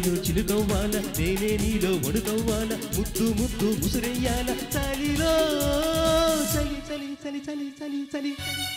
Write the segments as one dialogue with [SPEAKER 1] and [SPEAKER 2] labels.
[SPEAKER 1] నేను చిలుకవ్వాల నేనే నీలో వణుకవ్వాల ముద్దు ముద్దు ముసురెయ్యాల చలిలో చలి చలి చలి చలి చలి చలి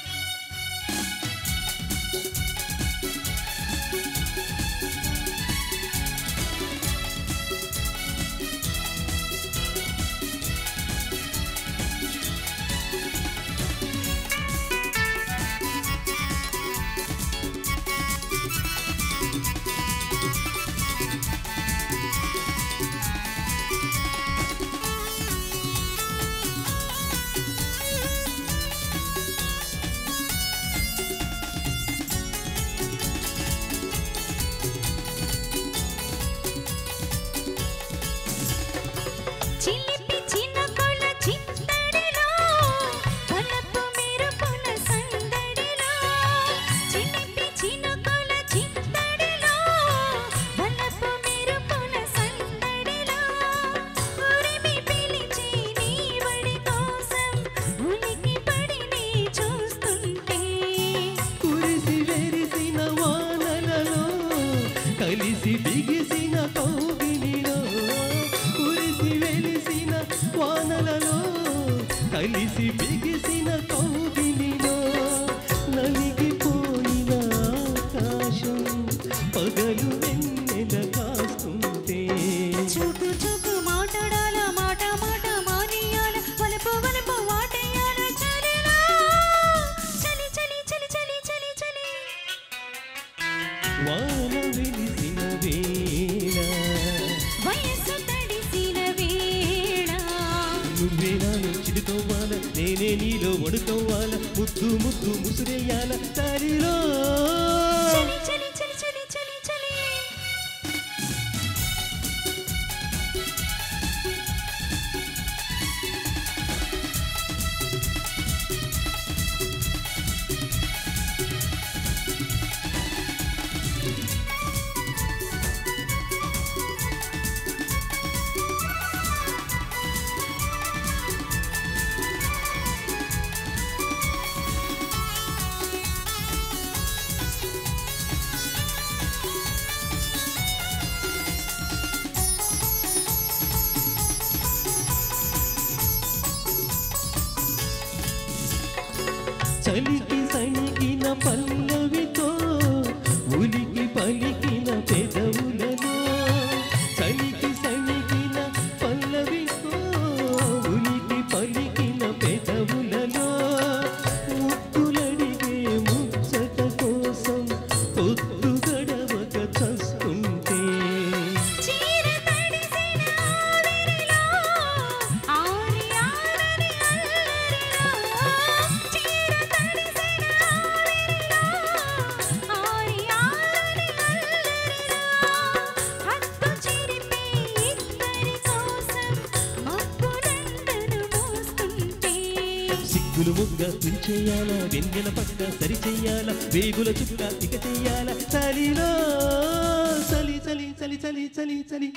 [SPEAKER 2] చిలిపి చిన్నకొల చిత్తడిలో వలపు మెరుపుల సందడిలో చిలిపి చిన్నకొల చిత్తడిలో వలపు మెరుపుల సందడిలో ఉరిమి పిలిచి నీ వడి కోసం ఉలికి పడి నీ చూస్తుంటే
[SPEAKER 1] కురిసి వెరిసిన వానలలో కలిసి బిగిసిన కౌగిలిలో కురిసి వెలిసిన వానలలో కలిసి బిగిసిన కౌగిలిలో నలిగిపోయిన ఆకాశం పగలు వెన్నెల కాస్తుంటే
[SPEAKER 2] చూపు చూపు మాట్లాడాల మాట మాట మానేయాల వలపు వలపు వాటేయాల చలిలా చలి చలి చలి చలి చలి చలి
[SPEAKER 1] వాన వెలిసిన వేళ
[SPEAKER 2] వయస్సు తడిసిన వేళ
[SPEAKER 1] నువ్వే నాలో చిలుకోవాల నేనే నీలో వడుకోవాల ముద్దు ముద్దు ముసురేయాల చలిలో
[SPEAKER 2] చలి చలి చలి చలి చలి చలి
[SPEAKER 1] చలికి సణిగిన పల్లవితో ఉలికి పలికిన పెదవులలో చలికి సణిగిన పల్లవితో ఉలికి పలికిన పెదవులలో ముద్దులడిగే ముచ్చట కోసం పొద్దు గడవక చస్తుంటే
[SPEAKER 2] చీర తడిసిన ఆవిరిలో ఆరి ఆరని అల్లరిలో చీర తడిసిన ఆవిరిలో ఆరి ఆరని అల్లరిలో హద్దు చిరిపి ఇద్దరి కోసం మబ్బు నందను మోస్తుంటే
[SPEAKER 1] సిగ్గులు ముగ్గ తుంచేయాల వెన్నెల పక్క సరి చెయ్యాల వేగుల చుక్క ఇక చెయ్యాల చలిలో చలి చలి చలి చలి చలి చలి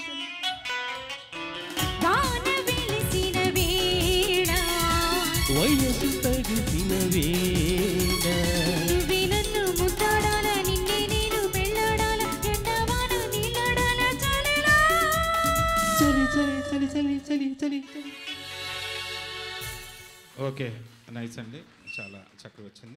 [SPEAKER 2] వాన వెలిసిన వేళ
[SPEAKER 1] వయసు తడిసిన వేళ
[SPEAKER 2] నువ్వే నన్ను ముద్దాడాల నిన్నే నేను పెళ్ళాడాల ఎండవాన నీళ్ళాడాల చలిలా
[SPEAKER 1] చలి చలి చలి చలి చలి చలి చలి
[SPEAKER 3] ఓకే నైస్ అండి చాలా చక్కగా వచ్చింది